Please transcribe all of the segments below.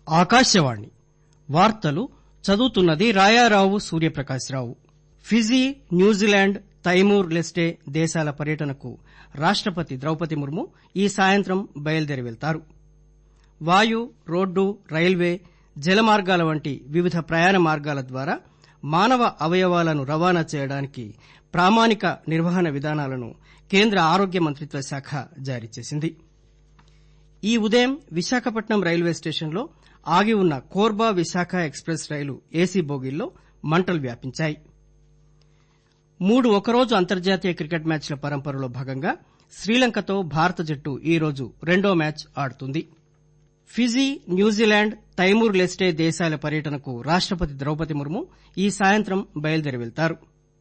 ఆకాశవాణి వార్తలు చదువుతున్నది Rayarao Suryaprakashrao Fiji New Zealand Timor Leste దేశాల పర్యటనకు రాష్టపతి ద్రౌపది ముర్ము ఈ సాయంత్రం బయలుదేరి వెళ్తారు వాయు రోడ్డు రైల్వే జలమార్గాల వంటి వివిధ ప్రయాణ మార్గాల ద్వారా మానవ అవయవాలను రవాణా చేయడానికి ప్రామాణిక నిర్వహణ విధానాలను కేంద్ర ఆరోగ్య మంత్రిత్వ శాఖ జారీ చేసింది ఈ ఉదయం విశాఖపట్నం రైల్వే స్టేషన్లో ఆగి ఉన్న కోర్బా విశాఖ ఎక్స్ప్రెస్ రైలు ఏసీ బోగీల్లో మంటలు వ్యాపించాయి మూడు ఒకరోజు అంతర్జాతీయ క్రికెట్ మ్యాచ్ల పరంపరలో భాగంగా శ్రీలంకతో భారత జట్టు ఈరోజు రెండో మ్యాచ్ ఆడుతుంది ఫిజీ న్యూజిలాండ్ తైమూర్ లెస్టే దేశాల పర్యటనకు రాష్టపతి ద్రౌపది ముర్ము ఈ సాయంత్రం బయలుదేరి వెళ్తారు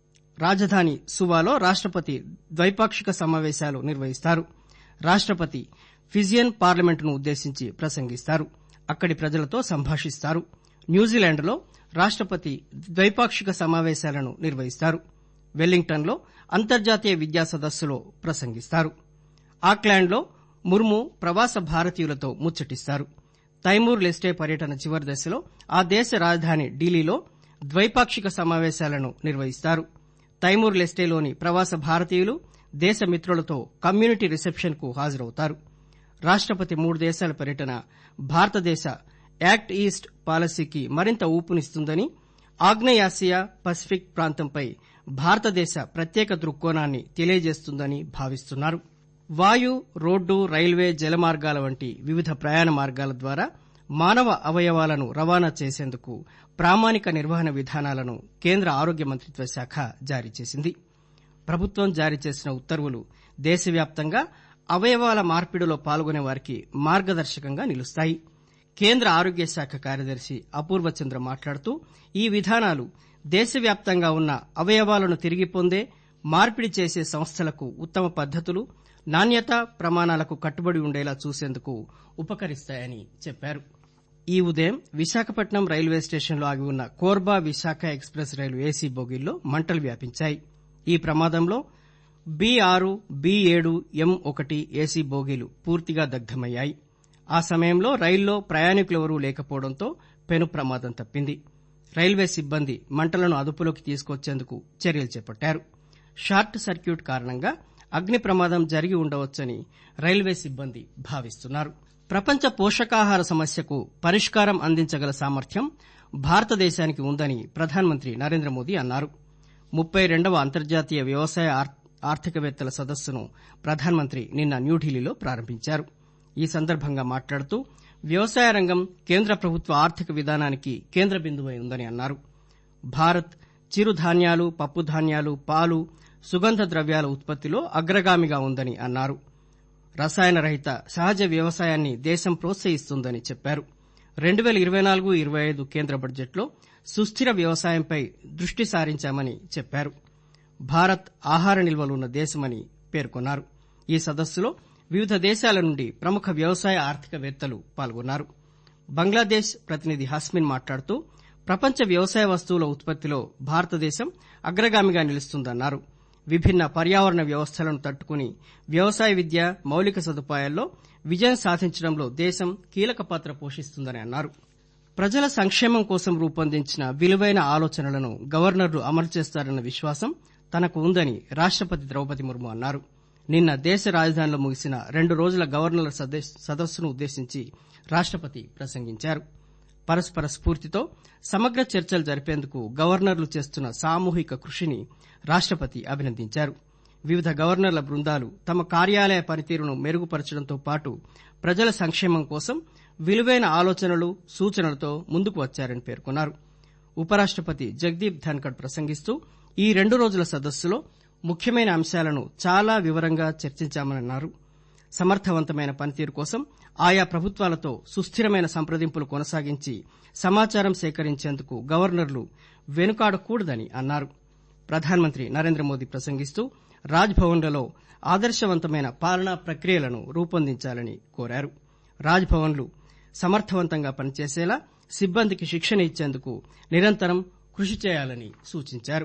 రాజధాని సువాలో రాష్టపతి ద్వైపాక్షిక సమావేశాలు నిర్వహిస్తారు రాష్టపతి ఫిజియన్ పార్లమెంటును ఉద్దేశించి ప్రసంగిస్తారు అక్కడి ప్రజలతో సంభాషిస్తారు న్యూజిలాండ్లో రాష్టపతి ద్వైపాక్షిక సమావేశాలను నిర్వహిస్తారు వెల్లింగ్టన్ లో అంతర్జాతీయ విద్యా సదస్సులో ప్రసంగిస్తారు ఆక్లాండ్లో ముర్ము ప్రవాస భారతీయులతో ముచ్చటిస్తారు తైమూర్ లెస్టే పర్యటన చివరి దశలో ఆ దేశ రాజధాని ఢిల్లీలో ద్వైపాక్షిక సమావేశాలను నిర్వహిస్తారు తైమూర్ లెస్టేలోని ప్రవాస భారతీయులు దేశ మిత్రులతో కమ్యూనిటీ రిసెప్షన్ కు హాజరవుతారు రాష్టపతి మూడు దేశాల పర్యటన భారతదేశ యాక్ట్ ఈస్ట్ పాలసీకి మరింత ఊపునిస్తుందని ఆగ్నేయాసియా పసిఫిక్ ప్రాంతంపై భారతదేశ ప్రత్యేక దృక్కోణాన్ని తెలియజేస్తుందని భావిస్తున్నారు వాయు రోడ్డు రైల్వే జలమార్గాల వంటి వివిధ ప్రయాణ మార్గాల ద్వారా మానవ అవయవాలను రవాణా చేసేందుకు ప్రామాణిక నిర్వహణ విధానాలను కేంద్ర ఆరోగ్య మంత్రిత్వ శాఖ జారీ చేసింది ప్రభుత్వం జారీ చేసిన ఉత్తర్వులు దేశవ్యాప్తంగా అవయవాల మార్పిడిలో పాల్గొనే వారికి మార్గదర్శకంగా నిలుస్తాయి కేంద్ర ఆరోగ్య శాఖ కార్యదర్శి అపూర్వ చంద్ర మాట్లాడుతూ ఈ విధానాలు దేశవ్యాప్తంగా ఉన్న అవయవాలను తిరిగి పొందే మార్పిడి చేసే సంస్థలకు ఉత్తమ పద్దతులు నాణ్యతా ప్రమాణాలకు కట్టుబడి ఉండేలా చూసేందుకు ఉపకరిస్తాయని చెప్పారు ఈ ఉదయం విశాఖపట్నం రైల్వే స్టేషన్లో ఆగి ఉన్న కోర్బా విశాఖ ఎక్స్ప్రెస్ రైలు ఏసీ బోగీల్లో మంటలు వ్యాపించాయి ఈ ప్రమాదంలో బి ఆరు బి ఏడు ఎం ఒకటి ఏసీ బోగీలు పూర్తిగా దగ్ధమయ్యాయి ఆ సమయంలో రైల్లో ప్రయాణికులెవరూ లేకపోవడంతో పెను ప్రమాదం తప్పింది రైల్వే సిబ్బంది మంటలను అదుపులోకి తీసుకొచ్చేందుకు చర్యలు చేపట్టారు షార్ట్ సర్క్యూట్ కారణంగా అగ్ని ప్రమాదం జరిగి ఉండవచ్చని రైల్వే సిబ్బంది భావిస్తున్నారు ప్రపంచ పోషకాహార సమస్యకు పరిష్కారం అందించగల సామర్థ్యం భారతదేశానికి ఉందని ప్రధానమంత్రి నరేంద్ర మోదీ అన్నారు ముప్పై రెండవ అంతర్జాతీయ వ్యవసాయ ఆర్థికవేత్తల సదస్సును ప్రధానమంత్రి నిన్న న్యూఢిల్లీలో ప్రారంభించారు ఈ సందర్భంగా మాట్లాడుతూ వ్యవసాయ రంగం కేంద్ర ప్రభుత్వ ఆర్థిక విధానానికి కేంద్ర బిందువై ఉందని అన్నారు భారత్ చిరుధాన్యాలు పప్పుధాన్యాలు పాలు సుగంధ ద్రవ్యాల ఉత్పత్తిలో అగ్రగామిగా ఉందని అన్నారు రసాయన రహిత సహజ వ్యవసాయాన్ని దేశం ప్రోత్సహిస్తుందని చెప్పారు రెండు పేల ఇరవై నాలుగు ఇరవై ఐదు కేంద్ర బడ్జెట్లో సుస్థిర వ్యవసాయంపై దృష్టి సారించామని చెప్పారు భారత్ ఆహార నిల్వలున్న దేశమని పేర్కొన్నారు ఈ సదస్సులో వివిధ దేశాల నుండి ప్రముఖ వ్యవసాయ ఆర్థికవేత్తలు పాల్గొన్నారు బంగ్లాదేశ్ ప్రతినిధి హస్మిన్ మాట్లాడుతూ ప్రపంచ వ్యవసాయ వస్తువుల ఉత్పత్తిలో భారతదేశం అగ్రగామిగా నిలుస్తుందన్నారు విభిన్న పర్యావరణ వ్యవస్థలను తట్టుకుని వ్యవసాయ విద్య మౌలిక సదుపాయాల్లో విజయం సాధించడంలో దేశం కీలక పాత్ర పోషిస్తుందని అన్నారు ప్రజల సంక్షేమం కోసం రూపొందించిన విలువైన ఆలోచనలను గవర్నర్లు అమలు చేస్తారన్న విశ్వాసం తనకు ఉందని రాష్టపతి ద్రౌపది ముర్ము అన్నారు నిన్న దేశ రాజధానిలో ముగిసిన రెండు రోజుల గవర్నర్ల సదస్సును ఉద్దేశించి రాష్టపతి ప్రసంగించారు పరస్పర స్ఫూర్తితో సమగ్ర చర్చలు జరిపేందుకు గవర్నర్లు చేస్తున్న సామూహిక కృషిని రాష్టపతి అభినందించారు వివిధ గవర్నర్ల బృందాలు తమ కార్యాలయ పనితీరును మెరుగుపరచడంతో పాటు ప్రజల సంక్షేమం కోసం విలువైన ఆలోచనలు సూచనలతో ముందుకు వచ్చారని పేర్కొన్నారు ఉపరాష్టపతి జగదీప్ ధన్కడ్ ప్రసంగిస్తూ ఈ రెండు రోజుల సదస్సులో ముఖ్యమైన అంశాలను చాలా వివరంగా చర్చించామన్నారు సమర్థవంతమైన పనితీరు కోసం ఆయా ప్రభుత్వాలతో సుస్థిరమైన సంప్రదింపులు కొనసాగించి సమాచారం సేకరించేందుకు గవర్నర్లు వెనుకాడకూడదని అన్నారు ప్రధానమంత్రి నరేంద్ర మోదీ ప్రసంగిస్తూ రాజ్ భవన్లలో ఆదర్శవంతమైన పాలనా ప్రక్రియలను రూపొందించాలని కోరారు రాజ్ భవన్లు సమర్థవంతంగా పనిచేసేలా సిబ్బందికి శిక్షణ ఇచ్చేందుకు నిరంతరం కృషి చేయాలని సూచించారు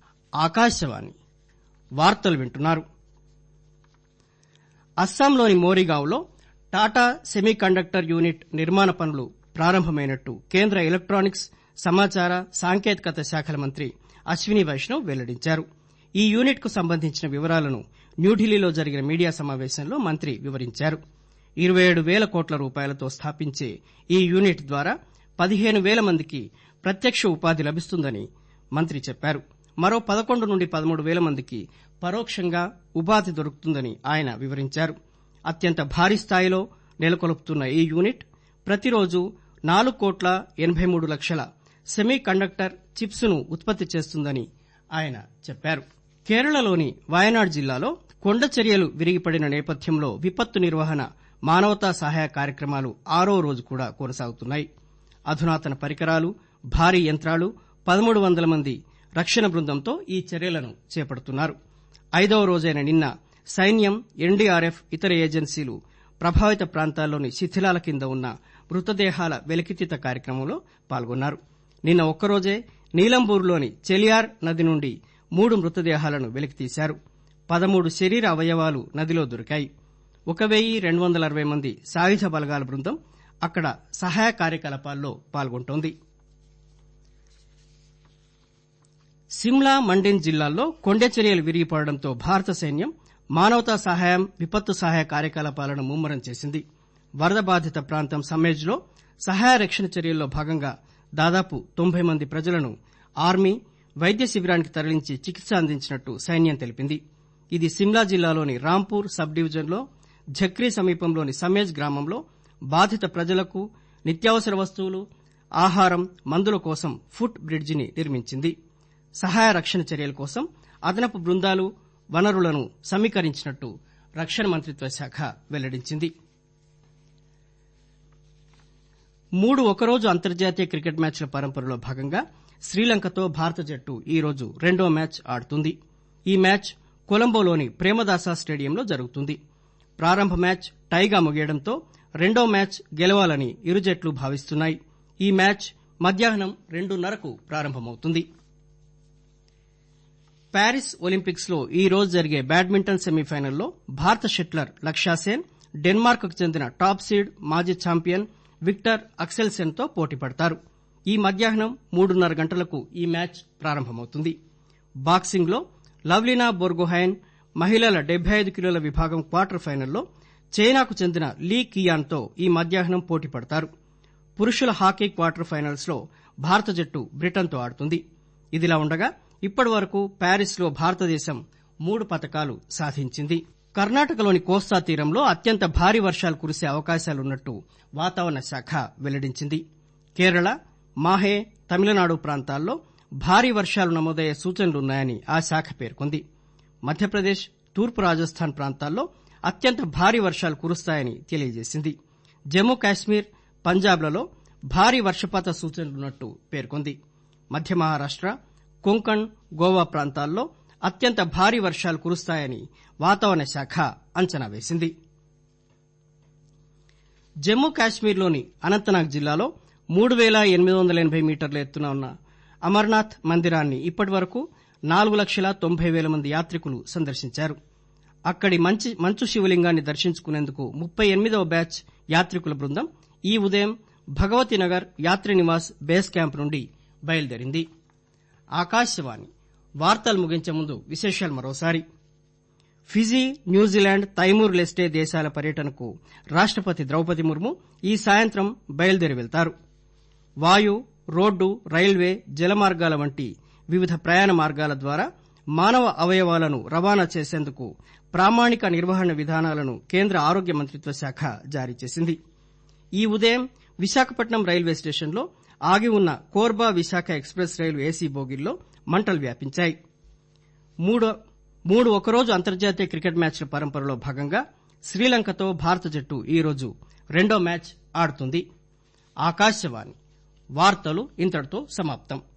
ఆకాశవాణి వార్తలు వింటున్నారు అస్సాంలోని మోరిగాంలో టాటా సెమీకండక్టర్ యూనిట్ నిర్మాణ పనులు ప్రారంభమైనట్టు కేంద్ర ఎలక్టానిక్స్ సమాచార సాంకేతికత శాఖల మంత్రి అశ్విని వైష్ణవ్ వెల్లడించారు ఈ యూనిట్ కు సంబంధించిన వివరాలను న్యూఢిల్లీలో జరిగిన మీడియా సమావేశంలో మంత్రి వివరించారు ఇరవై ఏడు వేల కోట్ల రూపాయలతో స్థాపించే ఈ యూనిట్ ద్వారా పదిహేను వేల మందికి ప్రత్యక్ష ఉపాధి లభిస్తుందని మంత్రి చెప్పారు మరో పదకొండు నుండి పదమూడు వేల మందికి పరోక్షంగా ఉపాధి దొరుకుతుందని ఆయన వివరించారు అత్యంత భారీ స్థాయిలో నెలకొల్పుతున్న ఈ యూనిట్ ప్రతిరోజు నాలుగు కోట్ల ఎనబై మూడు లక్షల సెమీ కండక్టర్ చిప్స్ ను ఉత్పత్తి చేస్తుందని ఆయన చెప్పారు కేరళలోని వయనాడ్ జిల్లాలో కొండ చర్యలు విరిగిపడిన నేపథ్యంలో విపత్తు నిర్వహణ మానవతా సహాయ కార్యక్రమాలు ఆరో రోజు కూడా కొనసాగుతున్నాయి అధునాతన పరికరాలు భారీ యంత్రాలు పదమూడు వందల మంది రక్షణ బృందంతో ఈ చర్యలను చేపడుతున్నారు ఐదవ రోజైన నిన్న సైన్యం ఎన్డీఆర్ఎఫ్ ఇతర ఏజెన్సీలు ప్రభావిత ప్రాంతాల్లోని శిథిలాల కింద ఉన్న మృతదేహాల వెలికితీత కార్యక్రమంలో పాల్గొన్నారు నిన్న ఒక్కరోజే నీలంబూరులోని చెలియార్ నది నుండి మూడు మృతదేహాలను వెలికితీశారు పదమూడు శరీర అవయవాలు నదిలో దొరికాయి ఒక వెయ్యి రెండు వందల అరవై మంది సాయుధ బలగాల బృందం అక్కడ సహాయ కార్యకలాపాల్లో పాల్గొంటోంది సిమ్లా మండిన్ జిల్లాల్లో కొండచర్యలు విరిగిపడడంతో భారత సైన్యం మానవతా సహాయం విపత్తు సహాయ కార్యకలాపాలను ముమ్మరం చేసింది వరద బాధిత ప్రాంతం సమ్మేజ్లో సహాయ రక్షణ చర్యల్లో భాగంగా దాదాపు తొంభై మంది ప్రజలను ఆర్మీ వైద్య శిబిరానికి తరలించి చికిత్స అందించినట్టు సైన్యం తెలిపింది ఇది సిమ్లా జిల్లాలోని రాంపూర్ సబ్ డివిజన్లో ఝక్రీ సమీపంలోని సమేజ్ గ్రామంలో బాధిత ప్రజలకు నిత్యావసర వస్తువులు ఆహారం మందుల కోసం ఫుట్ బ్రిడ్జిని నిర్మించింది సహాయ రక్షణ చర్యల కోసం అదనపు బృందాలు వనరులను సమీకరించినట్టు రక్షణ మంత్రిత్వ శాఖ వెల్లడించింది మూడు ఒకరోజు అంతర్జాతీయ క్రికెట్ మ్యాచ్ల పరంపరలో భాగంగా శ్రీలంకతో భారత జట్టు ఈరోజు రెండో మ్యాచ్ ఆడుతుంది ఈ మ్యాచ్ కొలంబోలోని ప్రేమదాస స్టేడియంలో జరుగుతుంది ప్రారంభ మ్యాచ్ టైగా ముగియడంతో రెండో మ్యాచ్ గెలవాలని ఇరు జట్లు భావిస్తున్నాయి ఈ మ్యాచ్ మధ్యాహ్నం రెండున్నరకు ప్రారంభమవుతుంది ప్యారిస్ ఒలింపిక్స్ లో ఈ రోజు జరిగే బ్యాడ్మింటన్ సెమీఫైనల్లో భారత షట్లర్ లక్ష్యాసేన్ డెన్మార్క్ కు చెందిన టాప్ సీడ్ మాజీ ఛాంపియన్ విక్టర్ అక్సెల్సెన్ తో పోటీ పడతారు ఈ మధ్యాహ్నం మూడున్నర గంటలకు ఈ మ్యాచ్ ప్రారంభమవుతుంది బాక్సింగ్ లో లవ్లీనా బోర్గోహైన్ మహిళల డెబ్బై ఐదు కిలోల విభాగం క్వార్టర్ ఫైనల్లో చైనాకు చెందిన లీ కియాన్ తో ఈ మధ్యాహ్నం పోటీ పడతారు పురుషుల హాకీ క్వార్టర్ ఫైనల్స్ లో భారత జట్టు బ్రిటన్ తో ఆడుతుంది ఇదిలా ఉండగా ఇప్పటి వరకు ప్యారిస్ లో భారతదేశం మూడు పతకాలు సాధించింది కర్ణాటకలోని కోస్తా తీరంలో అత్యంత భారీ వర్షాలు కురిసే అవకాశాలున్నట్టు వాతావరణ శాఖ వెల్లడించింది కేరళ మాహే తమిళనాడు ప్రాంతాల్లో భారీ వర్షాలు నమోదయ్యే సూచనలున్నాయని ఆ శాఖ పేర్కొంది మధ్యప్రదేశ్ తూర్పు రాజస్థాన్ ప్రాంతాల్లో అత్యంత భారీ వర్షాలు కురుస్తాయని తెలియజేసింది జమ్మూ కాశ్మీర్ పంజాబ్లలో భారీ వర్షపాత సూచనలున్నట్టు పేర్కొంది మధ్య మహారాష్ట కొంకణ్ గోవా ప్రాంతాల్లో అత్యంత భారీ వర్షాలు కురుస్తాయని వాతావరణ శాఖ అంచనా వేసింది జమ్మూ కాశ్మీర్లోని అనంతనాగ్ జిల్లాలో మూడు పేల ఎనిమిది వందల ఎనబై మీటర్ల ఎత్తున ఉన్న అమర్నాథ్ మందిరాన్ని ఇప్పటి వరకు నాలుగు లక్షల తొంభై వేల మంది యాత్రికులు సందర్శించారు అక్కడి మంచు శివలింగాన్ని దర్శించుకునేందుకు ముప్పై ఎనిమిదవ బ్యాచ్ యాత్రికుల బృందం ఈ ఉదయం భగవతీనగర్ యాత్రి నివాస్ బేస్ క్యాంప్ నుండి బయలుదేరింది ఆకాశవాణి వార్తలు ముగించే ముందు విశేషాలు మరోసారి ఫిజీ న్యూజిలాండ్ తైమూర్ లెస్టే దేశాల పర్యటనకు రాష్టపతి ద్రౌపది ముర్ము ఈ సాయంత్రం బయలుదేరి వెళ్తారు వాయు రోడ్డు రైల్వే జలమార్గాల వంటి వివిధ ప్రయాణ మార్గాల ద్వారా మానవ అవయవాలను రవాణా చేసేందుకు ప్రామాణిక నిర్వహణ విధానాలను కేంద్ర ఆరోగ్య మంత్రిత్వ శాఖ జారీ చేసింది ఈ ఉదయం విశాఖపట్నం రైల్వే స్టేషన్లో ఆగి ఉన్న కోర్బా విశాఖ ఎక్స్ప్రెస్ రైలు ఏసీ బోగీల్లో మంటలు వ్యాపించాయి మూడు ఒకరోజు అంతర్జాతీయ క్రికెట్ మ్యాచ్ల పరంపరలో భాగంగా శ్రీలంకతో భారత జట్టు ఈరోజు రెండో మ్యాచ్ ఆడుతుంది ఆకాశవాణి వార్తలు ఇంతటితో సమాప్తం